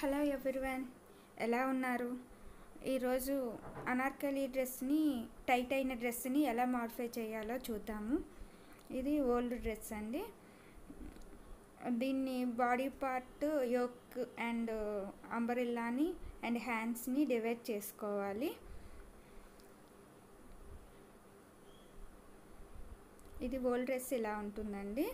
hello everyone ఎలా ఉన్నారు ఈరోజు అనార్కలి డ్రెస్ని టైట్ అయిన డ్రెస్ని ఎలా మాడిఫై చేయాలో చూద్దాము ఇది ఓల్డ్ డ్రెస్ అండి దీన్ని బాడీ పార్ట్ యోక్ అండ్ అంబరిల్లాని అండ్ హ్యాండ్స్ని డివైడ్ చేసుకోవాలి ఇది ఓల్డ్ డ్రెస్ ఇలా ఉంటుందండి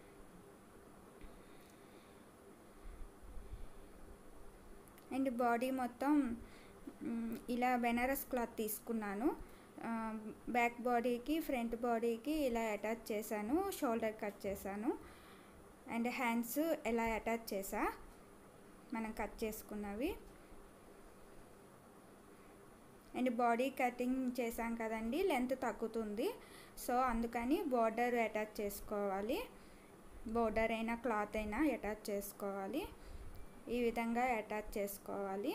అండ్ బాడీ మొత్తం ఇలా బెనారస్ క్లాత్ తీసుకున్నాను బ్యాక్ బాడీకి ఫ్రంట్ బాడీకి ఇలా అటాచ్ చేశాను షోల్డర్ కట్ చేశాను అండ్ హ్యాండ్స్ ఎలా అటాచ్ చేసా మనం కట్ చేసుకున్నవి అండ్ బాడీ కటింగ్ చేసాం కదండి లెంత్ తగ్గుతుంది సో అందుకని బోర్డర్ అటాచ్ చేసుకోవాలి బోర్డర్ అయినా క్లాత్ అయినా అటాచ్ చేసుకోవాలి ఈ విధంగా అటాచ్ చేసుకోవాలి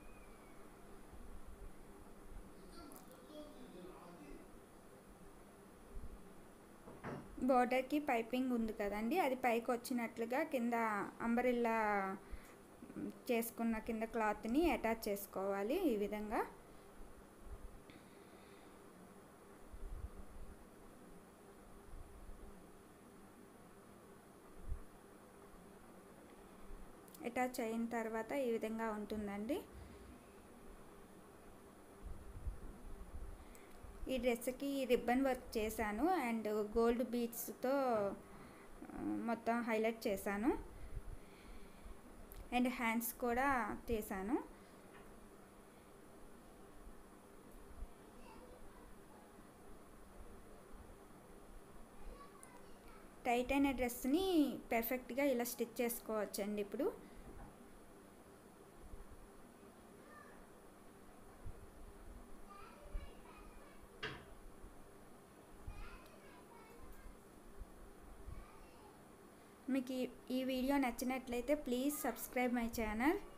బోర్డర్కి పైపింగ్ ఉంది కదండి అది పైకి వచ్చినట్లుగా కింద అంబరిల్లా చేసుకున్న కింద క్లాత్ని అటాచ్ చేసుకోవాలి ఈ విధంగా అటాచ్ అయిన తర్వాత ఈ విధంగా ఉంటుందండి ఈ డ్రెస్కి రిబ్బన్ వర్క్ చేశాను అండ్ గోల్డ్ బీడ్స్తో మొత్తం హైలైట్ చేశాను అండ్ హ్యాండ్స్ కూడా చేశాను టైట్ అయిన డ్రెస్ని పర్ఫెక్ట్గా ఇలా స్టిచ్ చేసుకోవచ్చండి ఇప్పుడు మీకు ఈ వీడియో నచ్చినట్లయితే ప్లీజ్ సబ్స్క్రైబ్ మై ఛానల్